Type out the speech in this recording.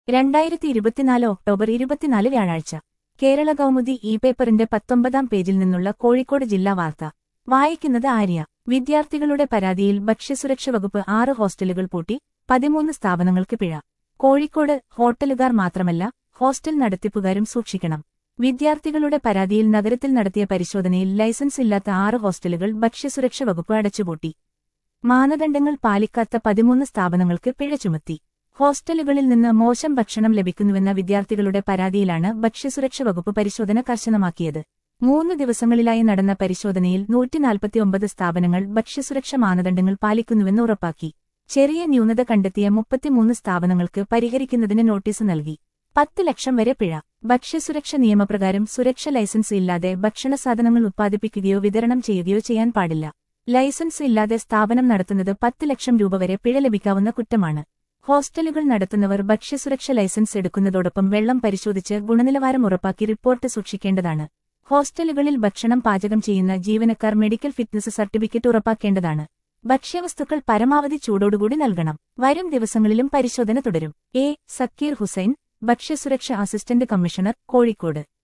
രണ്ടായിരത്തി ഇരുപത്തിനാല് ഒക്ടോബർ ഇരുപത്തിനാല് വ്യാഴാഴ്ച കേരള കൗമുദി ഇ പേപ്പറിന്റെ പത്തൊമ്പതാം പേജിൽ നിന്നുള്ള കോഴിക്കോട് ജില്ലാ വാർത്ത വായിക്കുന്നത് ആര്യ വിദ്യാർത്ഥികളുടെ പരാതിയിൽ ഭക്ഷ്യസുരക്ഷ വകുപ്പ് ആറ് ഹോസ്റ്റലുകൾ പൂട്ടി പതിമൂന്ന് സ്ഥാപനങ്ങൾക്ക് പിഴ കോഴിക്കോട് ഹോട്ടലുകാർ മാത്രമല്ല ഹോസ്റ്റൽ നടത്തിപ്പുകാരും സൂക്ഷിക്കണം വിദ്യാർത്ഥികളുടെ പരാതിയിൽ നഗരത്തിൽ നടത്തിയ പരിശോധനയിൽ ലൈസൻസ് ഇല്ലാത്ത ആറ് ഹോസ്റ്റലുകൾ ഭക്ഷ്യസുരക്ഷ വകുപ്പ് അടച്ചുപൂട്ടി മാനദണ്ഡങ്ങൾ പാലിക്കാത്ത പതിമൂന്ന് സ്ഥാപനങ്ങൾക്ക് പിഴ ചുമത്തി ഹോസ്റ്റലുകളിൽ നിന്ന് മോശം ഭക്ഷണം ലഭിക്കുന്നുവെന്ന വിദ്യാർത്ഥികളുടെ പരാതിയിലാണ് ഭക്ഷ്യസുരക്ഷ വകുപ്പ് പരിശോധന കർശനമാക്കിയത് മൂന്ന് ദിവസങ്ങളിലായി നടന്ന പരിശോധനയിൽ നൂറ്റിനാൽപ്പത്തിയൊമ്പത് സ്ഥാപനങ്ങൾ ഭക്ഷ്യസുരക്ഷ മാനദണ്ഡങ്ങൾ പാലിക്കുന്നുവെന്ന് ഉറപ്പാക്കി ചെറിയ ന്യൂനത കണ്ടെത്തിയ മുപ്പത്തിമൂന്ന് സ്ഥാപനങ്ങൾക്ക് പരിഹരിക്കുന്നതിന് നോട്ടീസ് നൽകി പത്ത് ലക്ഷം വരെ പിഴ ഭക്ഷ്യസുരക്ഷ നിയമപ്രകാരം സുരക്ഷ ലൈസൻസ് ഇല്ലാതെ ഭക്ഷണ സാധനങ്ങൾ ഉത്പാദിപ്പിക്കുകയോ വിതരണം ചെയ്യുകയോ ചെയ്യാൻ പാടില്ല ലൈസൻസ് ഇല്ലാതെ സ്ഥാപനം നടത്തുന്നത് പത്ത് ലക്ഷം രൂപ വരെ പിഴ ലഭിക്കാവുന്ന കുറ്റമാണ് ഹോസ്റ്റലുകൾ നടത്തുന്നവർ ഭക്ഷ്യസുരക്ഷ ലൈസൻസ് എടുക്കുന്നതോടൊപ്പം വെള്ളം പരിശോധിച്ച് ഗുണനിലവാരം ഉറപ്പാക്കി റിപ്പോർട്ട് സൂക്ഷിക്കേണ്ടതാണ് ഹോസ്റ്റലുകളിൽ ഭക്ഷണം പാചകം ചെയ്യുന്ന ജീവനക്കാർ മെഡിക്കൽ ഫിറ്റ്നസ് സർട്ടിഫിക്കറ്റ് ഉറപ്പാക്കേണ്ടതാണ് ഭക്ഷ്യവസ്തുക്കൾ പരമാവധി ചൂടോടുകൂടി നൽകണം വരും ദിവസങ്ങളിലും പരിശോധന തുടരും എ സക്കീർ ഹുസൈൻ ഭക്ഷ്യസുരക്ഷ അസിസ്റ്റന്റ് കമ്മീഷണർ കോഴിക്കോട്